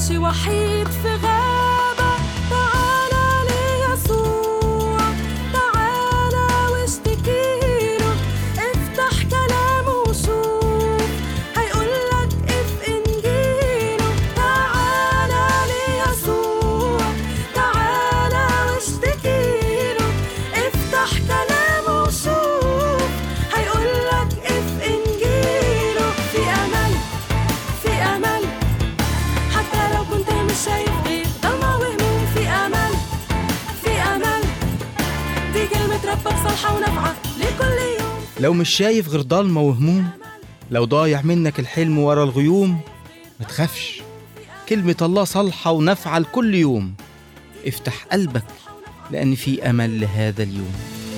ماشي وحيد في غابة تعالى ليسوع تعالى واشتكيله افتح كلامه وشوف هيقولك اف انجيله تعالى ليسوع تعالى واشتكيله افتح كلامه وشوف هيقولك اف انجيله في امل في امل حتى لو كنت مش شايف غير ضلمة وهموم في امل في امل دي كلمة ربك صالحة ونافعة لكل يوم لو مش شايف غير ضلمة وهموم لو ضايع منك الحلم ورا الغيوم ما تخافش كلمة الله صالحة ونافعة لكل يوم افتح قلبك لأن في أمل لهذا اليوم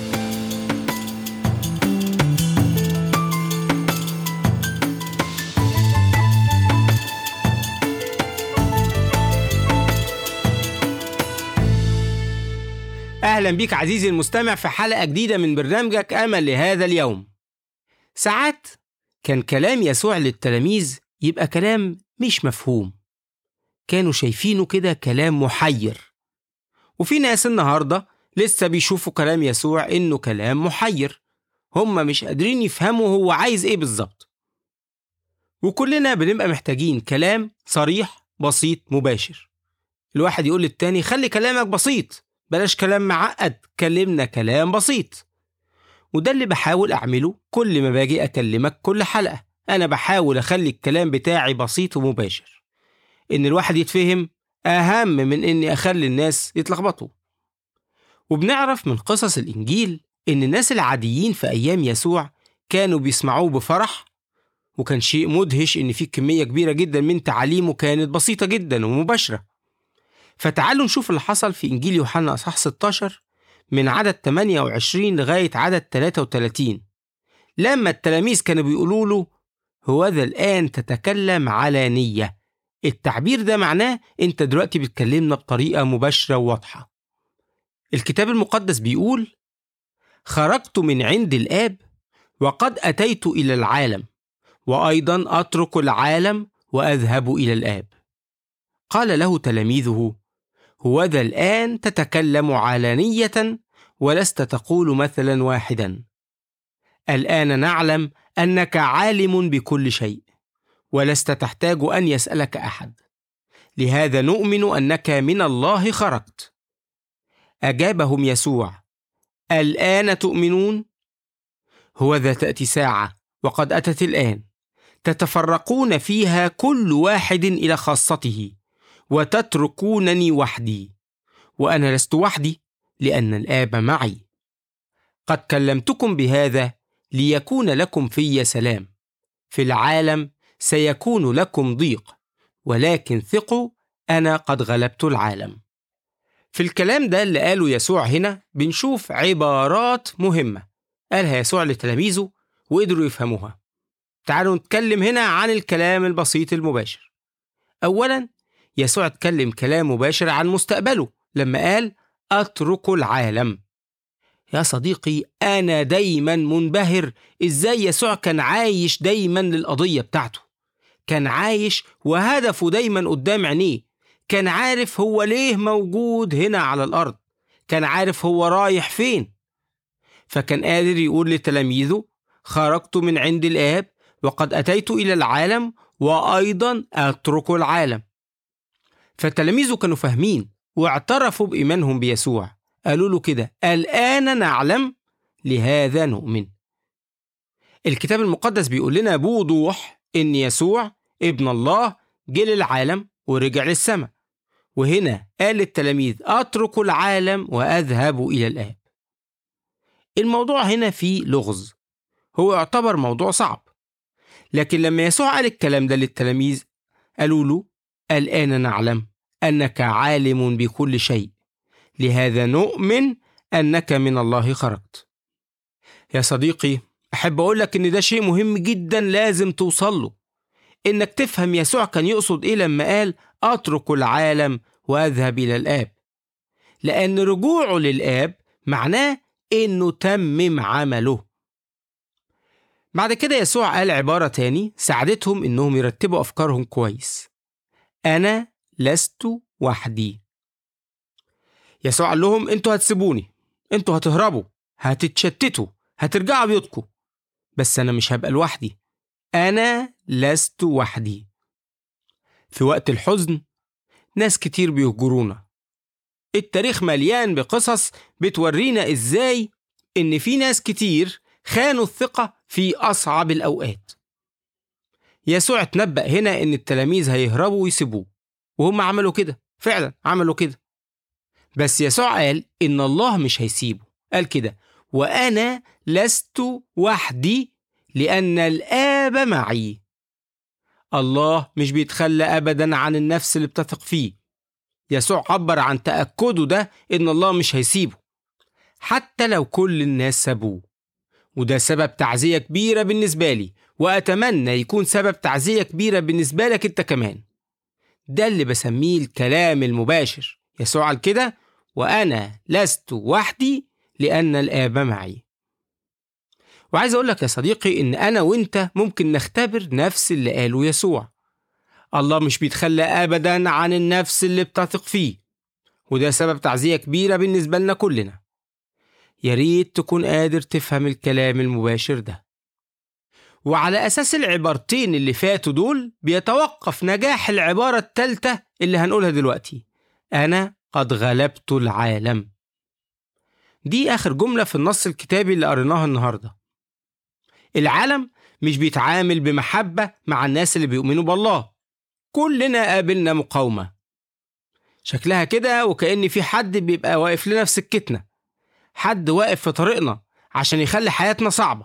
أهلا بيك عزيزي المستمع في حلقة جديدة من برنامجك أمل لهذا اليوم. ساعات كان كلام يسوع للتلاميذ يبقى كلام مش مفهوم. كانوا شايفينه كده كلام محير. وفي ناس النهاردة لسه بيشوفوا كلام يسوع إنه كلام محير. هم مش قادرين يفهموا هو عايز إيه بالظبط. وكلنا بنبقى محتاجين كلام صريح بسيط مباشر. الواحد يقول للتاني خلي كلامك بسيط بلاش كلام معقد كلمنا كلام بسيط وده اللي بحاول أعمله كل ما باجي أكلمك كل حلقة أنا بحاول أخلي الكلام بتاعي بسيط ومباشر إن الواحد يتفهم أهم من إني أخلي الناس يتلخبطوا وبنعرف من قصص الإنجيل إن الناس العاديين في أيام يسوع كانوا بيسمعوه بفرح وكان شيء مدهش إن في كمية كبيرة جدا من تعاليمه كانت بسيطة جدا ومباشرة فتعالوا نشوف اللي حصل في إنجيل يوحنا أصحاح 16 من عدد 28 لغاية عدد 33 لما التلاميذ كانوا بيقولوا له هو ذا الآن تتكلم علانية التعبير ده معناه أنت دلوقتي بتكلمنا بطريقة مباشرة وواضحة الكتاب المقدس بيقول خرجت من عند الآب وقد أتيت إلى العالم وأيضا أترك العالم وأذهب إلى الآب قال له تلاميذه هوذا الآن تتكلم علانية ولست تقول مثلا واحدا. الآن نعلم أنك عالم بكل شيء، ولست تحتاج أن يسألك أحد. لهذا نؤمن أنك من الله خرجت. أجابهم يسوع: الآن تؤمنون؟ هوذا تأتي ساعة وقد أتت الآن تتفرقون فيها كل واحد إلى خاصته. وتتركونني وحدي وانا لست وحدي لان الاب معي قد كلمتكم بهذا ليكون لكم في سلام في العالم سيكون لكم ضيق ولكن ثقوا انا قد غلبت العالم في الكلام ده اللي قاله يسوع هنا بنشوف عبارات مهمه قالها يسوع لتلاميذه وقدروا يفهموها تعالوا نتكلم هنا عن الكلام البسيط المباشر اولا يسوع اتكلم كلام مباشر عن مستقبله لما قال اترك العالم يا صديقي انا دايما منبهر ازاي يسوع كان عايش دايما للقضيه بتاعته كان عايش وهدفه دايما قدام عينيه كان عارف هو ليه موجود هنا على الارض كان عارف هو رايح فين فكان قادر يقول لتلاميذه خرجت من عند الاب وقد اتيت الى العالم وايضا اترك العالم فتلاميذه كانوا فاهمين واعترفوا بإيمانهم بيسوع قالوا له كده الآن نعلم لهذا نؤمن الكتاب المقدس بيقول لنا بوضوح إن يسوع ابن الله جه للعالم ورجع للسماء وهنا قال للتلاميذ أترك العالم وأذهب إلى الآب الموضوع هنا فيه لغز هو يعتبر موضوع صعب لكن لما يسوع قال الكلام ده للتلاميذ قالوا له الآن نعلم أنك عالم بكل شيء لهذا نؤمن أنك من الله خرجت يا صديقي أحب أقول لك إن ده شيء مهم جدا لازم توصل له إنك تفهم يسوع كان يقصد إيه لما قال أترك العالم وأذهب إلى الآب لأن رجوعه للآب معناه إنه تمم عمله بعد كده يسوع قال عبارة تاني ساعدتهم إنهم يرتبوا أفكارهم كويس أنا لست وحدي يسوع قال لهم انتوا هتسيبوني انتوا هتهربوا هتتشتتوا هترجعوا بيوتكم بس انا مش هبقى لوحدي انا لست وحدي في وقت الحزن ناس كتير بيهجرونا التاريخ مليان بقصص بتورينا ازاي ان في ناس كتير خانوا الثقة في أصعب الأوقات يسوع اتنبأ هنا ان التلاميذ هيهربوا ويسيبوه وهم عملوا كده فعلا عملوا كده بس يسوع قال ان الله مش هيسيبه قال كده وانا لست وحدي لان الاب معي الله مش بيتخلى ابدا عن النفس اللي بتثق فيه يسوع عبر عن تاكده ده ان الله مش هيسيبه حتى لو كل الناس سابوه وده سبب تعزيه كبيره بالنسبه لي واتمنى يكون سبب تعزيه كبيره بالنسبه لك انت كمان ده اللي بسميه الكلام المباشر يسوع قال كده وانا لست وحدي لان الاب معي وعايز اقول لك يا صديقي ان انا وانت ممكن نختبر نفس اللي قاله يسوع الله مش بيتخلى ابدا عن النفس اللي بتثق فيه وده سبب تعزيه كبيره بالنسبه لنا كلنا يا ريت تكون قادر تفهم الكلام المباشر ده وعلى أساس العبارتين اللي فاتوا دول بيتوقف نجاح العبارة التالتة اللي هنقولها دلوقتي أنا قد غلبت العالم دي آخر جملة في النص الكتابي اللي قريناها النهاردة العالم مش بيتعامل بمحبة مع الناس اللي بيؤمنوا بالله كلنا قابلنا مقاومة شكلها كده وكأن في حد بيبقى واقف لنا في سكتنا حد واقف في طريقنا عشان يخلي حياتنا صعبة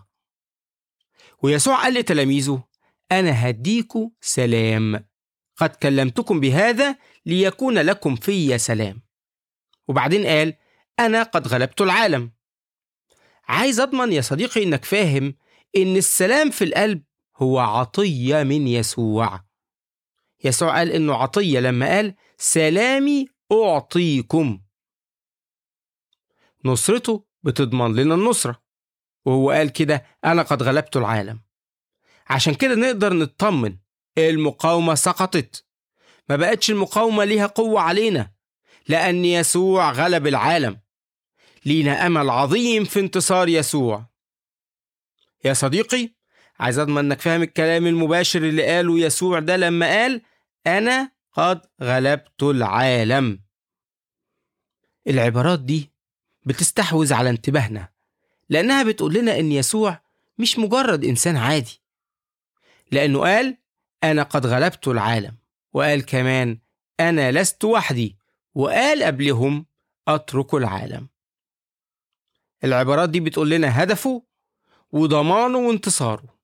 ويسوع قال لتلاميذه أنا هديكوا سلام قد كلمتكم بهذا ليكون لكم في سلام وبعدين قال أنا قد غلبت العالم عايز أضمن يا صديقي إنك فاهم إن السلام في القلب هو عطية من يسوع يسوع قال إنه عطية لما قال سلامي أعطيكم نصرته بتضمن لنا النصرة وهو قال كده أنا قد غلبت العالم عشان كده نقدر نطمن المقاومة سقطت ما بقتش المقاومة ليها قوة علينا لأن يسوع غلب العالم لينا أمل عظيم في انتصار يسوع يا صديقي عايز أضمن إنك فاهم الكلام المباشر اللي قاله يسوع ده لما قال أنا قد غلبت العالم العبارات دي بتستحوذ على انتباهنا لأنها بتقول لنا إن يسوع مش مجرد إنسان عادي لأنه قال أنا قد غلبت العالم وقال كمان أنا لست وحدي وقال قبلهم أترك العالم العبارات دي بتقول لنا هدفه وضمانه وانتصاره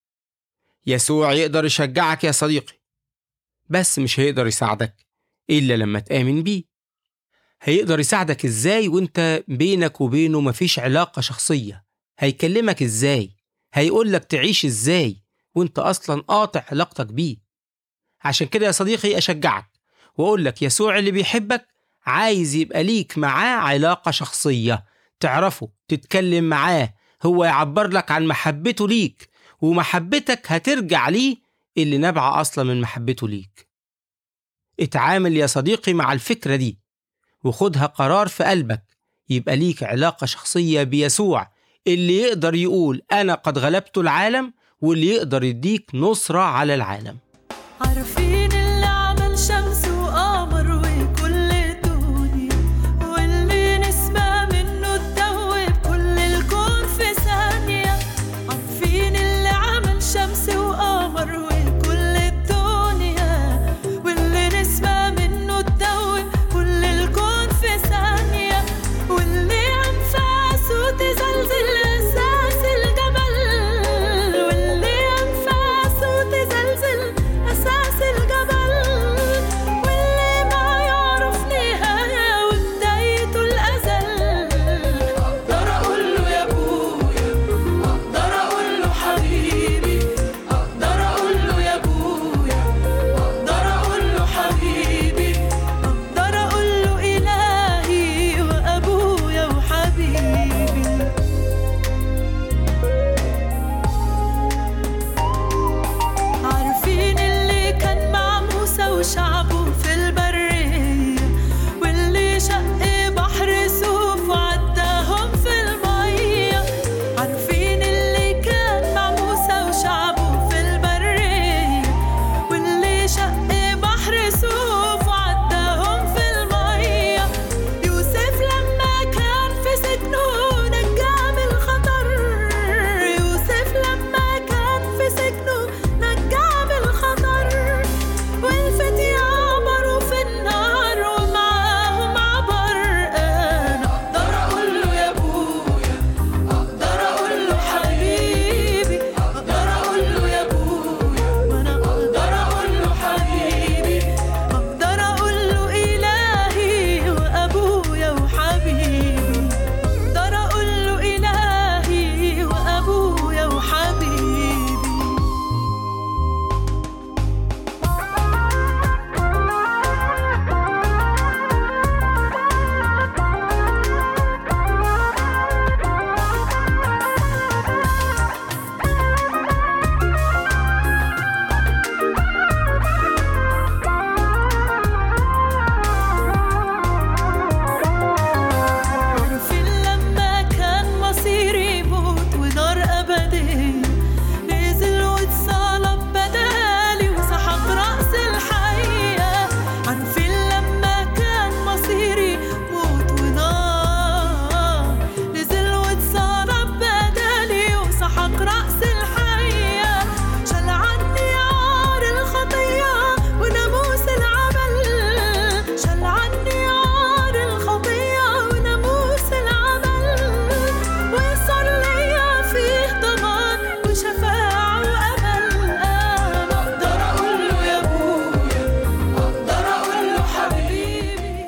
يسوع يقدر يشجعك يا صديقي بس مش هيقدر يساعدك إلا لما تآمن بيه هيقدر يساعدك ازاي وانت بينك وبينه مفيش علاقة شخصية هيكلمك ازاي هيقولك تعيش ازاي وانت اصلا قاطع علاقتك بيه عشان كده يا صديقي اشجعك واقول لك يسوع اللي بيحبك عايز يبقى ليك معاه علاقة شخصية تعرفه تتكلم معاه هو يعبر لك عن محبته ليك ومحبتك هترجع ليه اللي نابعة أصلا من محبته ليك اتعامل يا صديقي مع الفكرة دي وخدها قرار في قلبك يبقى ليك علاقة شخصية بيسوع اللي يقدر يقول أنا قد غلبت العالم واللي يقدر يديك نصرة على العالم عارفين اللي عمل شمس وقمر وكل الدنيا واللي نسمع منه تدوب كل الكون في ثانية عارفين اللي عمل شمس وقمر وكل الدنيا واللي نسمع منه تدوب كل الكون في ثانية واللي أنفاسه تزلزل أساس الجبل واللي أنفاسه تزلزل أساس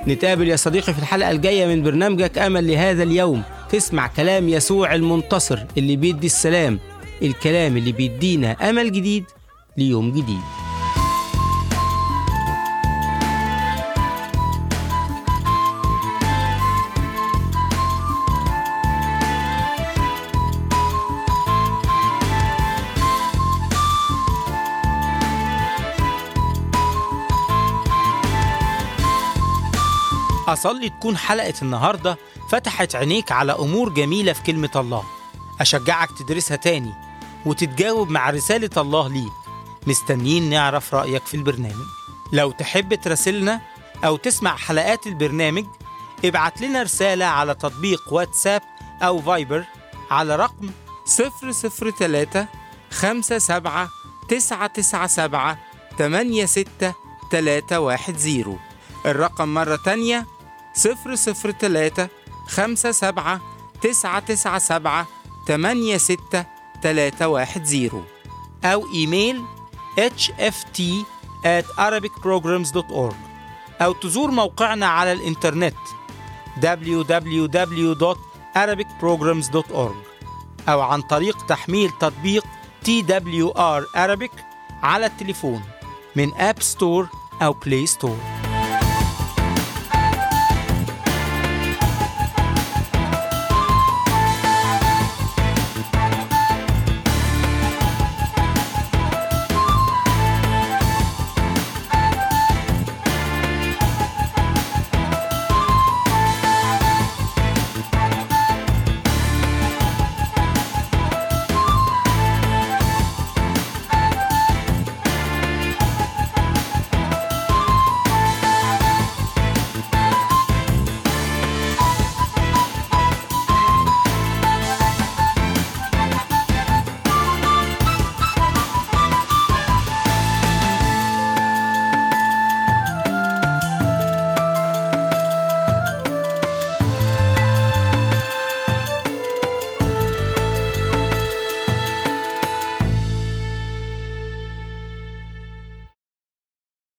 نتقابل يا صديقي في الحلقة الجاية من برنامجك أمل لهذا اليوم تسمع كلام يسوع المنتصر اللي بيدي السلام الكلام اللي بيدينا أمل جديد ليوم جديد أصلي تكون حلقة النهاردة فتحت عينيك على أمور جميلة في كلمة الله أشجعك تدرسها تاني وتتجاوب مع رسالة الله ليك مستنيين نعرف رأيك في البرنامج لو تحب تراسلنا أو تسمع حلقات البرنامج ابعت لنا رسالة على تطبيق واتساب أو فايبر على رقم 003 57 997 86310 الرقم مرة تانية 003 57 997 86310 أو إيميل hft at arabicprograms.org أو تزور موقعنا على الإنترنت www.arabicprograms.org أو عن طريق تحميل تطبيق TWR Arabic على التليفون من أب ستور أو بلاي ستور